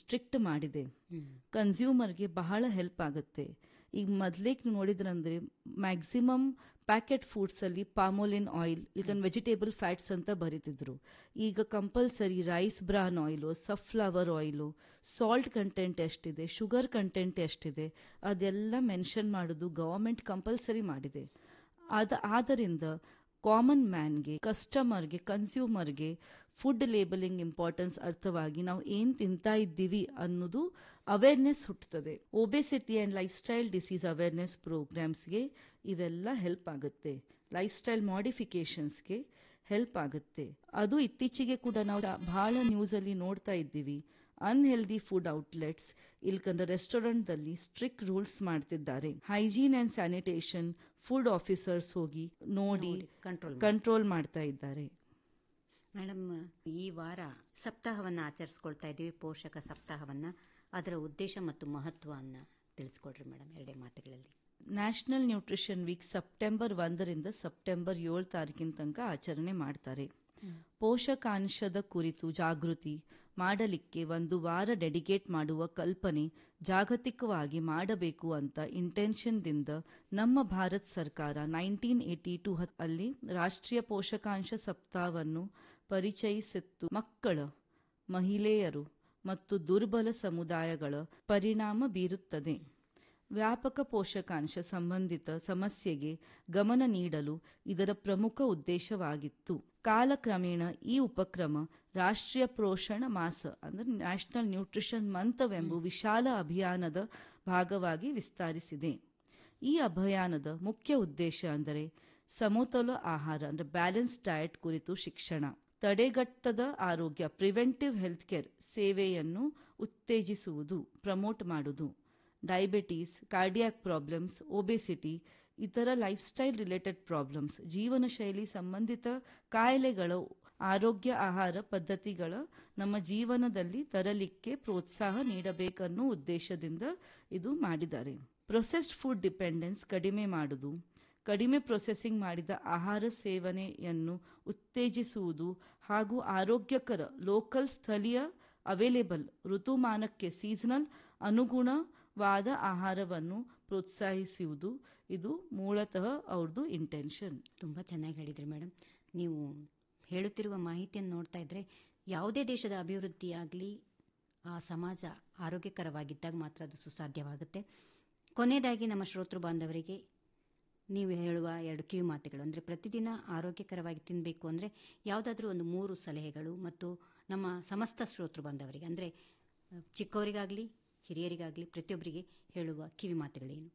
strict ಮಾಡಿದೆ ಕನ್ಸ್ಯೂಮರ್ಗೆ ಬಹಳ help ಆಗುತ್ತೆ ಈಗ ಮೊದ್ಲೇಕ್ ನೀವು ನೋಡಿದ್ರಂದ್ರೆ ಮ್ಯಾಕ್ಸಿಮಮ್ ಪ್ಯಾಕೆಟ್ ಫುಡ್ಸ್ ಅಲ್ಲಿ ಪಾಮೋಲಿನ್ ಆಯಿಲ್ ಈಗ ವೆಜಿಟೇಬಲ್ ಫ್ಯಾಟ್ಸ್ ಅಂತ ಬರೀತಿದ್ರು ಈಗ compulsory rice bran oil safflower oil salt content ಎಷ್ಟಿದೆ ಶುಗರ್ ಕಂಟೆಂಟ್ ಎಷ್ಟಿದೆ ಅದೆಲ್ಲ ಮೆನ್ಷನ್ ಮಾಡೋದು ಗವರ್ಮೆಂಟ್ ಕಂಪಲ್ಸರಿ ಮಾಡಿದೆ ಅದ ಆದ್ದರಿಂದ ಕಾಮನ್ ಮ್ಯಾನ್ಗೆ ಕಸ್ಟಮರ್ಗೆ ಕನ್ಸ್ಯೂಮರ್ಗೆ ಫುಡ್ ಲೇಬಲಿಂಗ್ ಇಂಪಾರ್ಟೆನ್ಸ್ ಅರ್ಥವಾಗಿ ನಾವು ಏನ್ ತಿಂತಾ ಇದ್ದೀವಿ ಅನ್ನೋದು ಅವೇರ್ನೆಸ್ ಹುಟ್ಟುತ್ತದೆ obesity and life style disease awareness ಪ್ರೋಗ್ರಾಮ್ಸ್ಗೆ ಇವೆಲ್ಲ ಹೆಲ್ಪ್ ಆಗುತ್ತೆ ಲೈಫ್ ಸ್ಟೈಲ್ ಮಾಡಿಫಿಕೇಶನ್ಸ್ಗೆ ಹೆಲ್ಪ್ ಆಗುತ್ತೆ ಅದು ಇತ್ತೀಚೆಗೆ ಕೂಡ ನಾವು ಬಹಳ ನ್ಯೂಸ್ ಅಲ್ಲಿ ನೋಡ್ತಾ ಇದ್ದೀವಿ ಅನ್ಹೆಲ್ದಿ ಫುಡ್ ಔಟ್ಲೆಟ್ಸ್ ಇಲ್ಕಂದ್ರೆ ರೆಸ್ಟೋರೆಂಟ್ದಲ್ಲಿ ಸ್ಟ್ರಿಕ್ಟ್ ರೂಲ್ಸ್ ಮಾಡ್ತಿದ್ದಾರೆ hygiene and sanitation food officers ಹೋಗಿ ನೋಡಿ ಕಂಟ್ರೋಲ್ ಕಂಟ್ರೋಲ್ ಮಾಡ್ತಾ ಇದ್ದಾರೆ ಮೇಡಮ್ ಈ ವಾರ ಸಪ್ತಾಹವನ್ನು ಆಚರಿಸ್ಕೊಳ್ತಾ ಇದ್ದೀವಿ ಪೋಷಕ ಸಪ್ತಾಹವನ್ನ ಅದರ ಉದ್ದೇಶ ಮತ್ತು ಮಹತ್ವವನ್ನ ತಿಳಿಸ್ಕೊಡ್ರಿ ಮೇಡಮ್ ಎರಡೇ ಮಾತುಗಳಲ್ಲಿ ನ್ಯಾಷನಲ್ ನ್ಯೂಟ್ರಿಷನ್ ವೀಕ್ ಸೆಪ್ಟೆಂಬರ್ ಒಂದರಿಂದ ಸೆಪ್ಟೆಂಬರ್ ಏಳು ತಾರೀಕಿನ ತನಕ ಆಚರಣೆ ಮಾಡ್ತಾರೆ ಪೋಷಕಾಂಶದ ಕುರಿತು ಜಾಗೃತಿ ಮಾಡಲಿಕ್ಕೆ ಒಂದು ವಾರ ಡೆಡಿಕೇಟ್ ಮಾಡುವ ಕಲ್ಪನೆ ಜಾಗತಿಕವಾಗಿ ಮಾಡಬೇಕು ಅಂತ ಇಂಟೆನ್ಷನ್ದಿಂದ ನಮ್ಮ ಭಾರತ ಸರ್ಕಾರ ನೈನ್ಟೀನ್ ಏಟಿ ಟು ಅಲ್ಲಿ ರಾಷ್ಟ್ರೀಯ ಪೋಷಕಾಂಶ ಸಪ್ತಾಹವನ್ನು ಪರಿಚಯಿಸಿತ್ತು ಮಕ್ಕಳ ಮಹಿಳೆಯರು ಮತ್ತು ದುರ್ಬಲ ಸಮುದಾಯಗಳ ಪರಿಣಾಮ ಬೀರುತ್ತದೆ ವ್ಯಾಪಕ ಪೋಷಕಾಂಶ ಸಂಬಂಧಿತ ಸಮಸ್ಯೆಗೆ ಗಮನ ನೀಡಲು ಇದರ ಪ್ರಮುಖ ಉದ್ದೇಶವಾಗಿತ್ತು ಕಾಲಕ್ರಮೇಣ ಈ ಉಪಕ್ರಮ ರಾಷ್ಟ್ರೀಯ ಪೋಷಣ ಮಾಸ ಅಂದ್ರೆ ನ್ಯಾಷನಲ್ ನ್ಯೂಟ್ರಿಷನ್ ಮಂತವೆಂಬ ವಿಶಾಲ ಅಭಿಯಾನದ ಭಾಗವಾಗಿ ವಿಸ್ತರಿಸಿದೆ ಈ ಅಭಿಯಾನದ ಮುಖ್ಯ ಉದ್ದೇಶ ಅಂದರೆ ಸಮತೋಲ ಆಹಾರ ಅಂದ್ರೆ ಬ್ಯಾಲೆನ್ಸ್ ಡಯಟ್ ಕುರಿತು ಶಿಕ್ಷಣ ತಡೆಗಟ್ಟದ ಆರೋಗ್ಯ ಪ್ರಿವೆಂಟಿವ್ ಹೆಲ್ತ್ ಕೇರ್ ಸೇವೆಯನ್ನು ಉತ್ತೇಜಿಸುವುದು ಪ್ರಮೋಟ್ ಮಾಡುವುದು ಡಯಾಬಿಟೀಸ್ ಕಾರ್ಡಿಯಾಕ್ ಪ್ರಾಬ್ಲಮ್ಸ್ ಒಬೆಸಿಟಿ ಇತರ ಲೈಫ್ ಸ್ಟೈಲ್ ರಿಲೇಟೆಡ್ ಪ್ರಾಬ್ಲಮ್ಸ್ ಜೀವನ ಶೈಲಿ ಸಂಬಂಧಿತ ಕಾಯಿಲೆಗಳ ಆರೋಗ್ಯ ಆಹಾರ ಪದ್ಧತಿಗಳ ನಮ್ಮ ಜೀವನದಲ್ಲಿ ತರಲಿಕ್ಕೆ ಪ್ರೋತ್ಸಾಹ ನೀಡಬೇಕನ್ನೋ ಉದ್ದೇಶದಿಂದ ಇದು ಮಾಡಿದ್ದಾರೆ ಪ್ರೊಸೆಸ್ಡ್ ಫುಡ್ ಡಿಪೆಂಡೆನ್ಸ್ ಕಡಿಮೆ ಮಾಡುವುದು ಕಡಿಮೆ ಪ್ರೊಸೆಸಿಂಗ್ ಮಾಡಿದ ಆಹಾರ ಸೇವನೆಯನ್ನು ಉತ್ತೇಜಿಸುವುದು ಹಾಗೂ ಆರೋಗ್ಯಕರ ಲೋಕಲ್ ಸ್ಥಳೀಯ ಅವೈಲೇಬಲ್ ಋತುಮಾನಕ್ಕೆ ಸೀಸನಲ್ ಅನುಗುಣವಾದ ಆಹಾರವನ್ನು ಪ್ರೋತ್ಸಾಹಿಸುವುದು ಇದು ಮೂಲತಃ ಅವ್ರದ್ದು ಇಂಟೆನ್ಷನ್ ತುಂಬ ಚೆನ್ನಾಗಿ ಹೇಳಿದ್ರಿ ಮೇಡಮ್ ನೀವು ಹೇಳುತ್ತಿರುವ ಮಾಹಿತಿಯನ್ನು ನೋಡ್ತಾ ಇದ್ರೆ ಯಾವುದೇ ದೇಶದ ಅಭಿವೃದ್ಧಿ ಆಗಲಿ ಆ ಸಮಾಜ ಆರೋಗ್ಯಕರವಾಗಿದ್ದಾಗ ಮಾತ್ರ ಅದು ಸುಸಾಧ್ಯವಾಗುತ್ತೆ ಕೊನೆಯದಾಗಿ ನಮ್ಮ ಶ್ರೋತೃ ಬಾಂಧವರಿಗೆ ನೀವು ಹೇಳುವ ಎರಡು ಕಿವಿ ಮಾತುಗಳು ಅಂದರೆ ಪ್ರತಿದಿನ ಆರೋಗ್ಯಕರವಾಗಿ ತಿನ್ನಬೇಕು ಅಂದರೆ ಯಾವುದಾದ್ರೂ ಒಂದು ಮೂರು ಸಲಹೆಗಳು ಮತ್ತು ನಮ್ಮ ಸಮಸ್ತ ಶ್ರೋತೃ ಬಾಂಧವರಿಗೆ ಅಂದರೆ ಚಿಕ್ಕವರಿಗಾಗಲಿ ಹಿರಿಯರಿಗಾಗಲಿ ಪ್ರತಿಯೊಬ್ಬರಿಗೆ ಹೇಳುವ ಕಿವಿ ಮಾತುಗಳೇನು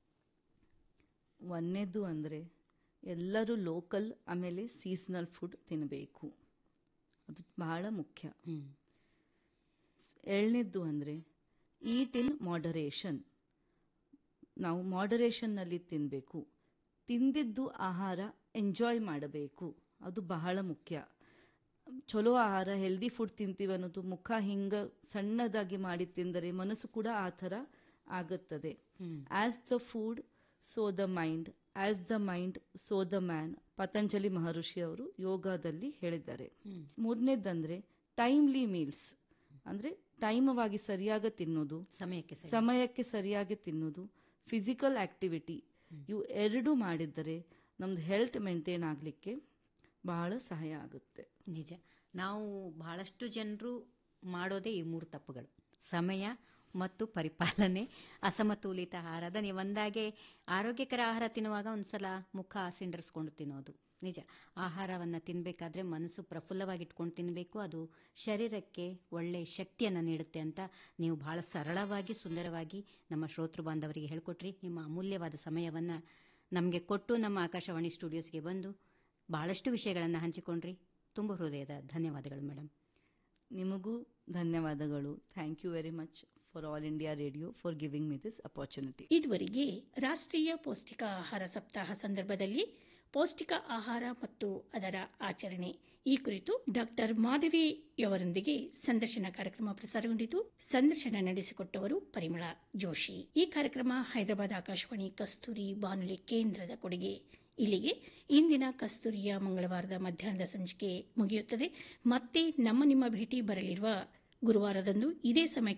ಒಂದನೇದು ಅಂದರೆ ಎಲ್ಲರೂ ಲೋಕಲ್ ಆಮೇಲೆ ಸೀಸನಲ್ ಫುಡ್ ತಿನ್ನಬೇಕು ಅದು ಬಹಳ ಮುಖ್ಯ ಹ್ಮ್ ಎರಡನೇದ್ದು ಅಂದರೆ ಈಟ್ ಇನ್ ಮಾಡರೇಷನ್ ನಾವು ಮಾಡರೇಷನ್ನಲ್ಲಿ ತಿನ್ನಬೇಕು ತಿಂದಿದ್ದು ಆಹಾರ ಎಂಜಾಯ್ ಮಾಡಬೇಕು ಅದು ಬಹಳ ಮುಖ್ಯ ಚಲೋ ಆಹಾರ ಹೆಲ್ದಿ ಫುಡ್ ತಿಂತೀವಿ ಅನ್ನೋದು ಮುಖ ಹಿಂಗ ಸಣ್ಣದಾಗಿ ಮಾಡಿ ತಿಂದರೆ ಮನಸ್ಸು ಕೂಡ ಆ ಥರ ಆಗುತ್ತದೆ as the food so the mind as the mind so the man Patanjali Maharshi ಅವರು ಯೋಗದಲ್ಲಿ ಹೇಳಿದ್ದಾರೆ ಮೂರನೇದಂದ್ರೆ ಟೈಮ್ಲಿ ಮೀಲ್ಸ್ ಅಂದ್ರೆ ಟೈಮವಾಗಿ ಸರಿಯಾಗಿ ತಿನ್ನೋದು ಸಮಯಕ್ಕೆ ಸರಿ ಸಮಯಕ್ಕೆ ಸರಿಯಾಗಿ ತಿನ್ನೋದು ಫಿಸಿಕಲ್ ಆಕ್ಟಿವಿಟಿ ಇವು ಎರಡು ಮಾಡಿದರೆ ನಮ್ದು ಹೆಲ್ತ್ ಮೇಂಟೈನ್ ಆಗಲಿಕ್ಕೆ ಬಹಳ ಸಹಾಯ ಆಗುತ್ತೆ ನಿಜ ನಾವು ಬಹಳಷ್ಟು ಜನರು ಮಾಡೋದೇ ಈ ಮೂರು ತಪ್ಪುಗಳು ಸಮಯ ಮತ್ತು ಪರಿಪಾಲನೆ ಅಸಮತೋಲಿತ ಆಹಾರದ ನೀವು ಒಂದಾಗೆ ಆರೋಗ್ಯಕರ ಆಹಾರ ತಿನ್ನುವಾಗ ಒಂದ್ಸಲ ಮುಖ ಸಿಂಡರ್ಸ್ಕೊಂಡು ತಿನ್ನೋದು ನಿಜ ಆಹಾರವನ್ನು ತಿನ್ನಬೇಕಾದ್ರೆ ಮನಸ್ಸು ಪ್ರಫುಲ್ಲವಾಗಿಟ್ಕೊಂಡು ತಿನ್ನಬೇಕು ಅದು ಶರೀರಕ್ಕೆ ಒಳ್ಳೆಯ ಶಕ್ತಿಯನ್ನು ನೀಡುತ್ತೆ ಅಂತ ನೀವು ಬಹಳ ಸರಳವಾಗಿ ಸುಂದರವಾಗಿ ನಮ್ಮ ಶ್ರೋತೃ ಬಾಂಧವರಿಗೆ ಹೇಳ್ಕೊಟ್ರಿ ನಿಮ್ಮ ಅಮೂಲ್ಯವಾದ ಸಮಯವನ್ನು ನಮಗೆ ಕೊಟ್ಟು ನಮ್ಮ ಆಕಾಶವಾಣಿ ಸ್ಟುಡಿಯೋಸ್ಗೆ ಬಂದು ಬಹಳಷ್ಟು ವಿಷಯಗಳನ್ನು ಹಂಚಿಕೊಂಡ್ರಿ ತುಂಬ ಹೃದಯದ ಧನ್ಯವಾದಗಳು ಮೇಡಮ್ ನಿಮಗೂ ಧನ್ಯವಾದಗಳು thank you very much for all India radio for giving me this opportunity ಇದುವರೆಗೆ ರಾಷ್ಟ್ರೀಯ ಪೌಷ್ಟಿಕ ಆಹಾರ ಸಪ್ತಾಹ ಸಂದರ್ಭದಲ್ಲಿ ಪೌಷ್ಟಿಕ ಆಹಾರ ಮತ್ತು ಅದರ ಆಚರಣೆ ಈ ಕುರಿತು ಡಾಕ್ಟರ್ ಮಾಧವಿಯವರೊಂದಿಗೆ ಸಂದರ್ಶನ ಕಾರ್ಯಕ್ರಮ ಪ್ರಸಾರಗೊಂಡಿತು ಸಂದರ್ಶನ ನಡೆಸಿಕೊಟ್ಟವರು ಪರಿಮಳ ಜೋಶಿ ಈ ಕಾರ್ಯಕ್ರಮ ಹೈದರಾಬಾದ್ ಆಕಾಶವಾಣಿ ಕಸ್ತೂರಿ ಬಾನುಲಿ ಕೇಂದ್ರದ ಕೊಡುಗೆ ಇಲ್ಲಿಗೆ ಇಂದಿನ ಕಸ್ತೂರಿಯ ಮಂಗಳವಾರದ ಮಧ್ಯಾಹ್ನದ ಸಂಚಿಕೆ ಮುಗಿಯುತ್ತದೆ ಮತ್ತೆ ನಮ್ಮ ನಿಮ್ಮ ಭೇಟಿ ಬರಲಿರುವ ಗುರುವಾರದಂದು ಇದೇ ಸಮಯಕ್ಕೆ